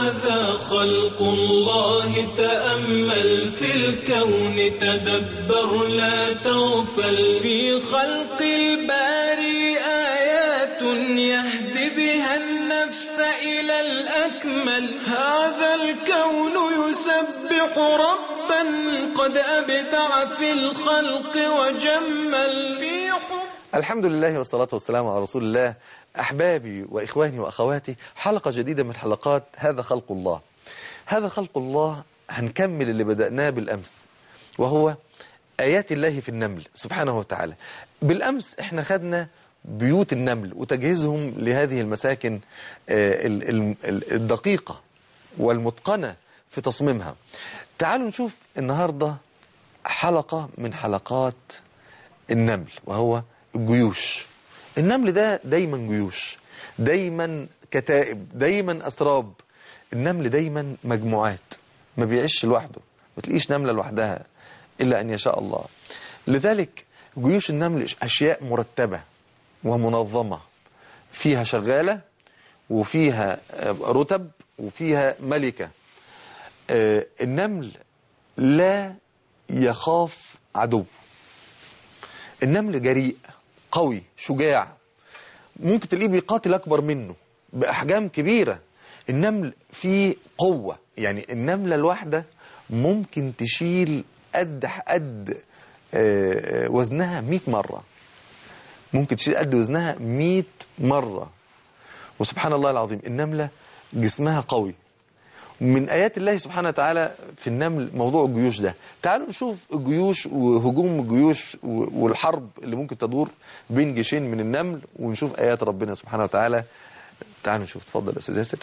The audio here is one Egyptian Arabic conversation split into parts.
هذا خلق الله تأمل في الكون تدبر لا تغفل في خلق الباري آيات يهدي بها النفس إلى الأكمل هذا الكون يسبح ربا قد أبدع في الخلق وجمل في حب الحمد لله والصلاة والسلام على رسول الله أحبابي وإخواني وأخواتي حلقة جديدة من حلقات هذا خلق الله هذا خلق الله هنكمل اللي بدأناه بالأمس وهو آيات الله في النمل سبحانه وتعالى بالأمس احنا خدنا بيوت النمل وتجهيزهم لهذه المساكن آه، ال- ال- ال- الدقيقة والمتقنة في تصميمها تعالوا نشوف النهاردة حلقة من حلقات النمل وهو الجيوش النمل ده دايما جيوش دايما كتائب دايما أسراب النمل دايما مجموعات ما بيعيش لوحده ما تلاقيش نملة لوحدها إلا أن يشاء الله لذلك جيوش النمل أشياء مرتبة ومنظمة فيها شغالة وفيها آه، رتب وفيها ملكة آه، النمل لا يخاف عدو النمل جريء قوي شجاع ممكن تلاقيه بيقاتل أكبر منه بأحجام كبيرة النمل فيه قوة يعني النملة الواحدة ممكن تشيل قد قد آه، آه، وزنها 100 مرة ممكن تشيل قد وزنها 100 مرة وسبحان الله العظيم النملة جسمها قوي من آيات الله سبحانه وتعالى في النمل موضوع الجيوش ده تعالوا نشوف الجيوش وهجوم الجيوش و- والحرب اللي ممكن تدور بين جيشين من النمل ونشوف آيات ربنا سبحانه وتعالى تعالوا نشوف اتفضل يا أستاذ ياسر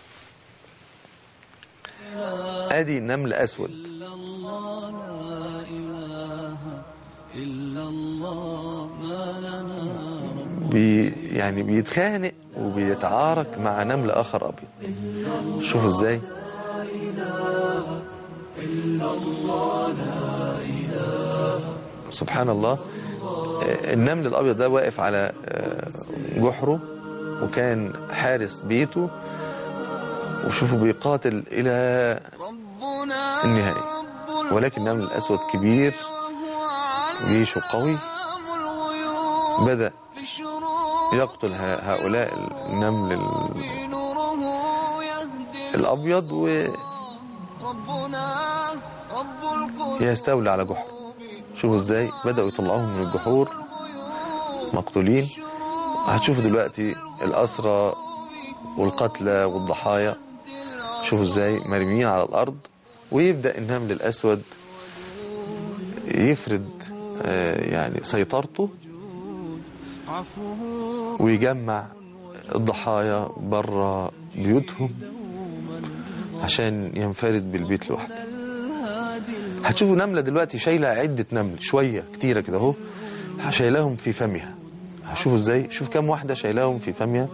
ادي نمل اسود إلا الله لا إله إلا الله ما لنا بي يعني بيتخانق وبيتعارك مع نمل اخر ابيض شوفوا ازاي سبحان الله آه، النمل الابيض ده واقف على آه، جحره وكان حارس بيته وشوفوا بيقاتل الى ربنا النهاية. رب ولكن النمل الاسود كبير وهو جيشه قوي علام الغيوب بدأ في شروق يقتل ه- هؤلاء النمل ال- نوره يهدي الابيض ربنا رب القلوب ويستولي على جحر شوفوا ازاي بدأوا يطلعوهم من الجحور مقتولين هتشوفوا دلوقتي الأسرى والقتلى والضحايا شوفوا ازاي مرميين على الأرض ويبدأ النمل الأسود يفرد آه، يعني سيطرته عفوه ويجمع الضحايا بره بيوتهم عشان ينفرد بالبيت لوحده الهادي هتشوفوا نملة دلوقتي شايلة عدة نمل شوية كتيرة كده اهو شايلاهم في فمها هشوفوا ازاي شوف كام واحدة شايلاهم في فمها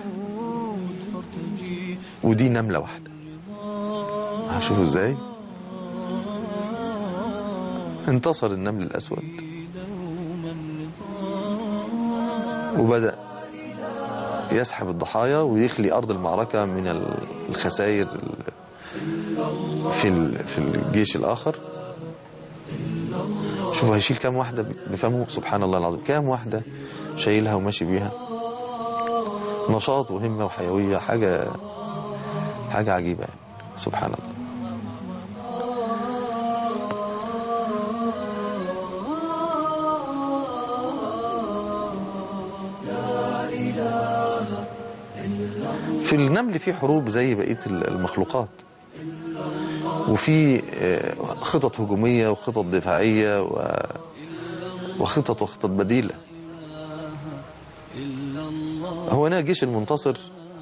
ودي نملة واحدة هشوفوا ازاي انتصر النمل الأسود وبدأ يسحب الضحايا ويخلي أرض المعركة من الخسائر في ال- في الجيش الآخر شوف هيشيل كام واحدة بفمه سبحان الله العظيم كام واحدة شايلها وماشي بيها نشاط وهمة وحيوية حاجة حاجة عجيبة يعني سبحان الله في النمل في حروب زي بقية المخلوقات وفي آه، خطط هجومية وخطط دفاعية و... وخطط وخطط بديلة هو هنا الجيش المنتصر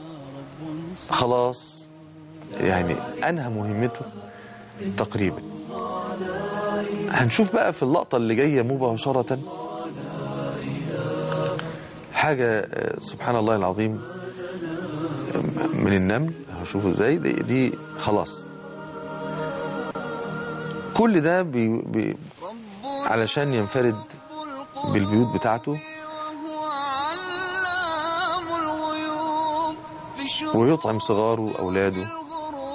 خلاص يعني أنهى مهمته تقريبا هنشوف بقى في اللقطة اللي جاية مباشرة حاجة آه، سبحان الله العظيم من النمل هشوفوا ازاي دي, دي خلاص كل ده بي بي علشان ينفرد بالبيوت بتاعته علام الغيوب في شروق ويطعم صغاره وأولاده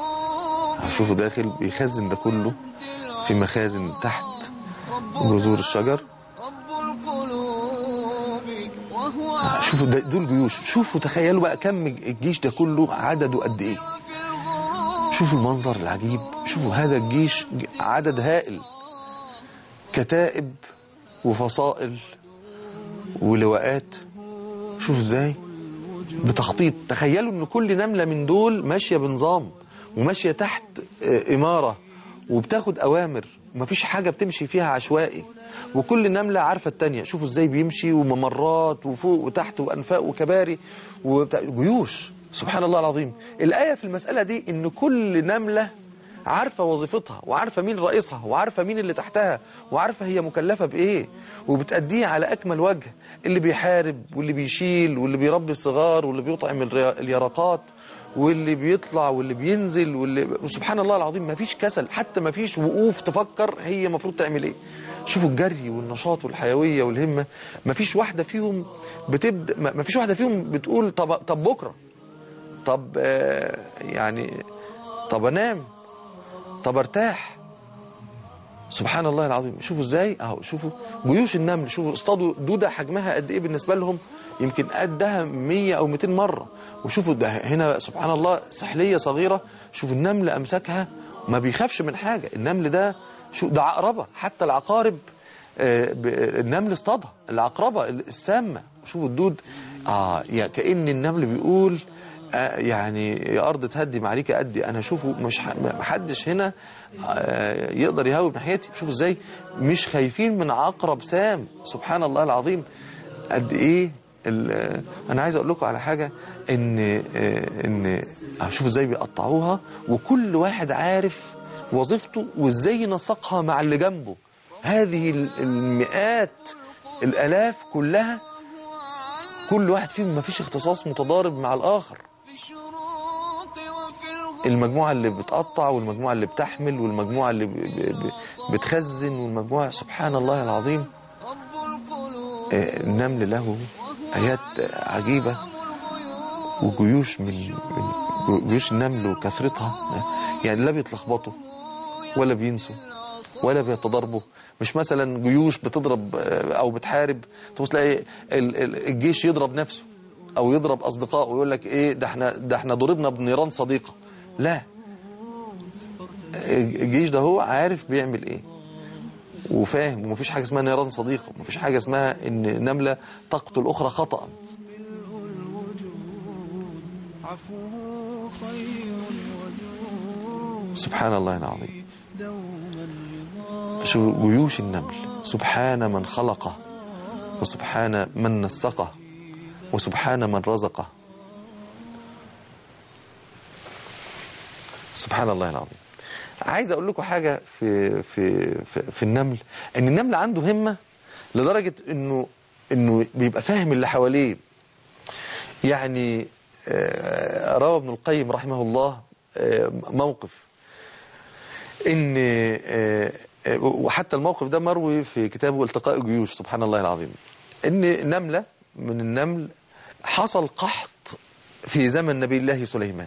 شوفوا داخل بيخزن ده كله في مخازن تحت جذور الشجر رب القلوب وهو شوفوا ده دول جيوش شوفوا تخيلوا بقى كم الجيش ده كله عدده قد ايه في الغروب شوفوا المنظر العجيب شوفوا هذا الجيش عدد هائل كتائب وفصائل ولواءات شوفوا ازاي بتخطيط تخيلوا ان كل نملة من دول ماشية بنظام وماشية تحت آه، إمارة وبتاخد أوامر ومفيش حاجة بتمشي فيها عشوائي وكل نملة عارفة التانية شوفوا ازاي بيمشي وممرات وفوق وتحت وأنفاق وكباري وبتاع جيوش سبحان الله العظيم الآية في المسألة دي ان كل نملة عارفة وظيفتها وعارفة مين رئيسها وعارفة مين اللي تحتها وعارفة هي مكلفة بإيه وبتأديه على أكمل وجه اللي بيحارب واللي بيشيل واللي بيربي الصغار واللي بيطعم الري- اليرقات واللي بيطلع واللي بينزل واللي وسبحان الله العظيم ما فيش كسل حتى ما فيش وقوف تفكر هي المفروض تعمل ايه شوفوا الجري والنشاط والحيوية والهمة ما فيش واحدة فيهم بتبدأ ما ما فيش واحدة فيهم بتقول طب طب بكرة طب آه، يعني طب انام طب ارتاح سبحان الله العظيم شوفوا ازاي اهو شوفوا جيوش النمل شوفوا اصطادوا دوده حجمها قد ايه بالنسبه لهم يمكن قدها 100 او 200 مره وشوفوا ده هنا سبحان الله سحليه صغيره شوفوا النمل امسكها ما بيخافش من حاجه النمل ده شو ده عقربه حتى العقارب آه، ب- النمل اصطادها العقربه السامه شوفوا الدود اه يا كأن النمل بيقول آه، يعني يا ارض تهدي معليك ادي انا اشوفه مش ح- ما حدش هنا آه، يقدر يهاوي ناحيتي شوفوا ازاي مش خايفين من عقرب سام سبحان الله العظيم قد ايه ال- آه، انا عايز اقول لكم على حاجه ان آه، ان آه، شوفوا ازاي بيقطعوها وكل واحد عارف وظيفته وازاي ينسقها مع اللي جنبه هذه ال- المئات الالاف كلها كل واحد فيهم ما فيش اختصاص متضارب مع الاخر في الشروق وفي الغروب المجموعة اللي بتقطع والمجموعة اللي بتحمل والمجموعة اللي ب- ب- ب- بتخزن والمجموعة سبحان الله العظيم رب القلوب آه، النمل له آيات عجيبة وجيوش من من جيوش النمل وكثرتها يعني لا بيتلخبطوا ولا بينسوا ولا بيتضاربوا مش مثلا جيوش بتضرب آه، او بتحارب تبص تلاقي ال- ال- الجيش يضرب نفسه او يضرب اصدقائه ويقول لك ايه ده احنا ده احنا ضربنا بنيران صديقه لا الجيش ده هو عارف بيعمل ايه وفاهم ومفيش حاجه اسمها نيران صديقه ومفيش حاجه اسمها ان نمله تقتل اخرى خطأ عفوه خير وجود سبحان الله العظيم دوما رضا شو جيوش النمل سبحان من خلقه وسبحان من نسقه وسبحان من رزقه سبحان الله العظيم عايز اقول لكم حاجه في في في, في النمل ان النمل عنده همه لدرجه انه انه بيبقى فاهم اللي حواليه يعني آه، روى ابن القيم رحمه الله آه، موقف ان آه، آه، وحتى الموقف ده مروي في كتابه التقاء الجيوش سبحان الله العظيم ان نمله من النمل حصل قحط في زمن نبي الله سليمان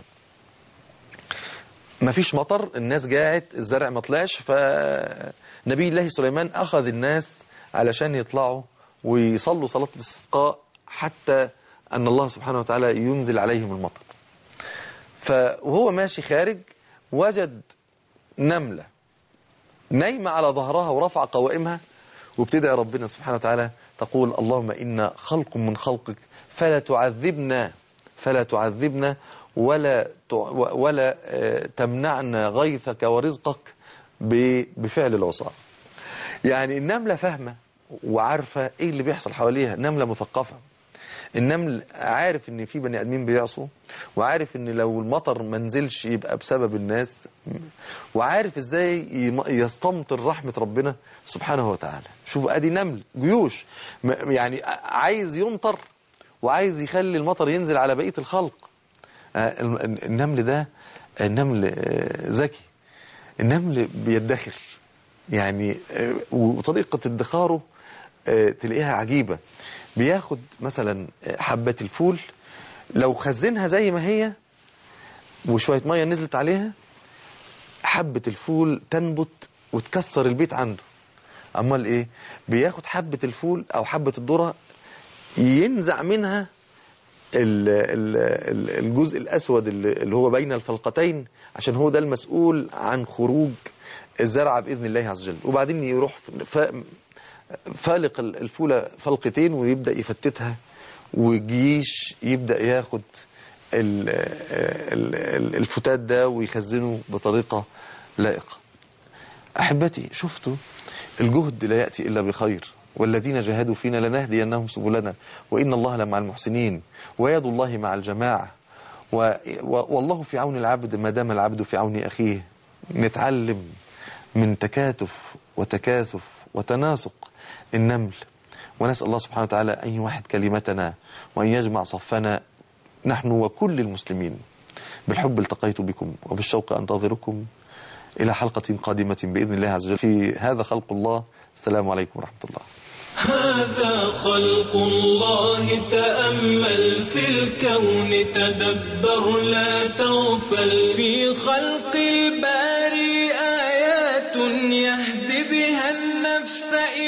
ما فيش مطر الناس جاعت الزرع ما طلعش فنبي الله سليمان أخذ الناس علشان يطلعوا ويصلوا صلاة الاستسقاء حتى أن الله سبحانه وتعالى ينزل عليهم المطر فوهو ماشي خارج وجد نملة نايمة على ظهرها ورفع قوائمها وبتدعي ربنا سبحانه وتعالى تقول اللهم إنا خلق من خلقك فلا تعذبنا فلا تعذبنا ولا تع- ولا آه، تمنعنا غيثك ورزقك ب- بفعل العصاة يعني النملة فاهمة وعارفة ايه اللي بيحصل حواليها نملة مثقفة النمل عارف ان في بني ادمين بيعصوا وعارف ان لو المطر ما نزلش يبقى بسبب الناس وعارف ازاي يم- يستمطر رحمة ربنا سبحانه وتعالى شوف ادي نمل جيوش م- يعني عايز يمطر وعايز يخلي المطر ينزل على بقية الخلق آه، الم- النمل ده النمل آه، ذكي النمل بيدخر يعني آه، وطريقة ادخاره آه، تلاقيها عجيبة بياخد مثلا آه، حبة الفول لو خزنها زي ما هي وشوية مية نزلت عليها حبة الفول تنبت وتكسر البيت عنده امال ايه بياخد حبة الفول او حبة الذرة ينزع منها ال- ال- ال- الجزء الاسود اللي اللي هو بين الفلقتين عشان هو ده المسؤول عن خروج الزرعه باذن الله عز وجل وبعدين يروح ف- فالق ال- الفوله فلقتين ويبدا يفتتها وجيش يبدا ياخد ال- ال- ال- الفتات ده ويخزنه بطريقه لائقه أحبتي شفتوا الجهد لا يأتي إلا بخير والذين جاهدوا فينا لنهدينهم سبلنا وإن الله لمع المحسنين ويد الله مع الجماعة و... و... والله في عون العبد ما دام العبد في عون أخيه نتعلم من تكاتف وتكاثف وتناسق النمل ونسأل الله سبحانه وتعالى أن يوحد كلمتنا وأن يجمع صفنا نحن وكل المسلمين بالحب التقيت بكم وبالشوق أنتظركم إلى حلقة قادمة بإذن الله عز وجل في هذا خلق الله السلام عليكم ورحمة الله هذا خلق الله تأمل في الكون تدبر لا تغفل في خلق